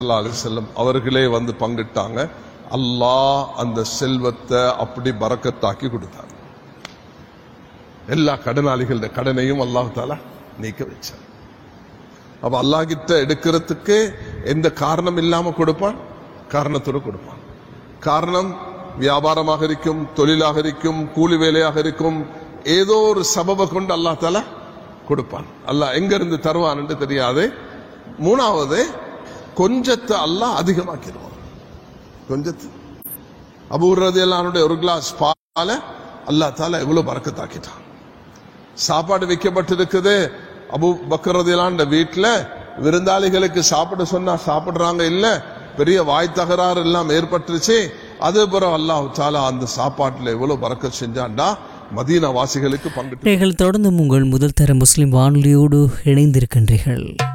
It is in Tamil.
ஸல்லல்லாஹு அலைஹி வஸல்லம் அவர்களே வந்து பங்கிட்டாங்க அல்லாஹ் அந்த செல்வத்தை அப்படி பறக்கத்தாக்கி கொடுத்தாங்க எல்லா கடனாளிகளோட கடனையும் அல்லாஹ் தாலா நீக்க வச்சார் அப்ப அல்லாஹ் கிட்ட எடுக்கிறதுக்கு எந்த காரணம் இல்லாம கொடுப்பான் காரணத்தோட கொடுப்பான் காரணம் வியாபாரமாக இருக்கும் தொழிலாக இருக்கும் கூலி வேலையாக இருக்கும் ஏதோ ஒரு சபபை கொண்டு அல்லாஹ் தாலா கொடுப்பான் அல்லாஹ் எங்க இருந்து தருவான்னு தெரியாது மூணாவது கொஞ்சத்தை அல்லாஹ் அதிகமாக்கிடுவான் கொஞ்சத்து அபூர்றது எல்லாம் ஒரு கிளாஸ் பால அல்லாஹ் தாலா எவ்வளவு பறக்கத்தாக்கிட்டான் சாப்பாடு வைக்கப்பட்டிருக்குது அபு பக்கரதிலாண்ட வீட்டுல விருந்தாளிகளுக்கு சாப்பிட சொன்னா சாப்பிடுறாங்க இல்ல பெரிய வாய் தகராறு எல்லாம் ஏற்பட்டுருச்சு அது பிறகு அல்லாஹ் தாலா அந்த சாப்பாட்டுல எவ்வளவு பறக்க செஞ்சான்டா மதீனா வாசிகளுக்கு பங்கிட்டு நீங்கள் தொடர்ந்து உங்கள் முதல் தர முஸ்லிம் வானொலியோடு இணைந்திருக்கின்றீர்கள்